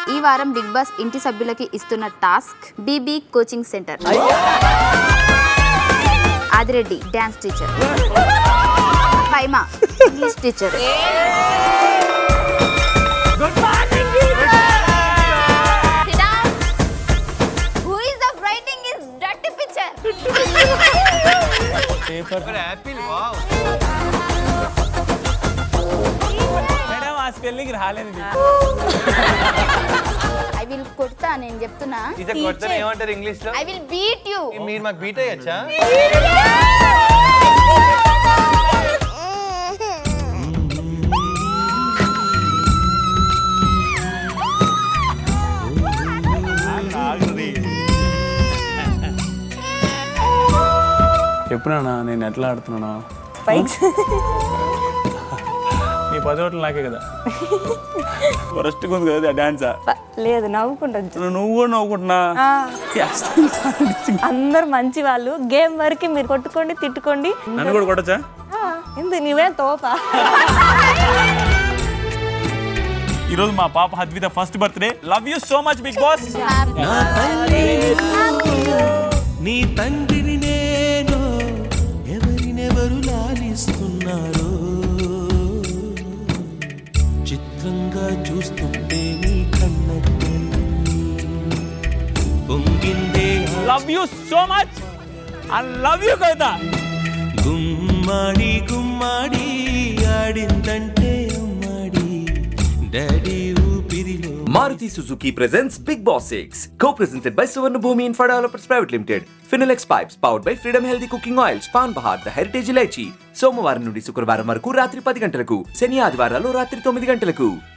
ఈ వారం big boss ఇంటి సభ్యులకి ఇస్తున్న task BB coaching centre Adireddy dance teacher పైమా English teacher Who is the writing is dirty picture? Apple wow madam ఆ స్పెల్లింగ్ రాలేదు ఐ విల్ కొడతా నేను చెప్తున్నా ఇది కొడతాను ఏమంటారు ఇంగ్లీష్ లో ఐ విల్ బీట్ యూ మీరు మాకు బీట్ అయ్యచ్చా చెప్పు నాన్న నేను ఎట్లా ఆడుతున్నానా పైకి నీ పది ఓట్లు నాకే కదా వరస్ట్ ఉంది కదా డాన్సా ప- లేదు నవ్వుకుంటా నువ్వు కూడా నవ్వుకుంటున్నా అందరు మంచి వాళ్ళు గేమ్ వరకు మీరు కొట్టుకోండి తిట్టుకోండి నన్ను కూడా కొట్టచ్చా ఆ, ఎందుకు నువ్వే తోపా ఈరోజు మా పాప Hadvitha first birthday love you so much Bigg Boss నీ తండ్రిని నేను ఎవరినెవరు లాలిస్తున్నారో చిత్రంగా చూస్తుంటే నీ కన్న పొంగిందే ఆ love you so much I love you Kavitha గుమ్మాడి గుమ్మాడి ఆడిందంటే అమ్మాడి డాడీ ఊపిరిలో Maruti Suzuki presents Big Boss 6, co-presented by Suvarna Bhumi Infra Developers Private Limited, Finilex Pipes, powered by Freedom Healthy Cooking Oils, Pan Bahar, The Heritage Ilaichi. సోమవారం నుండి శుక్రవారం వరకు రాత్రి పది గంటలకు శని ఆదివారాలు రాత్రి తొమ్మిది గంటలకు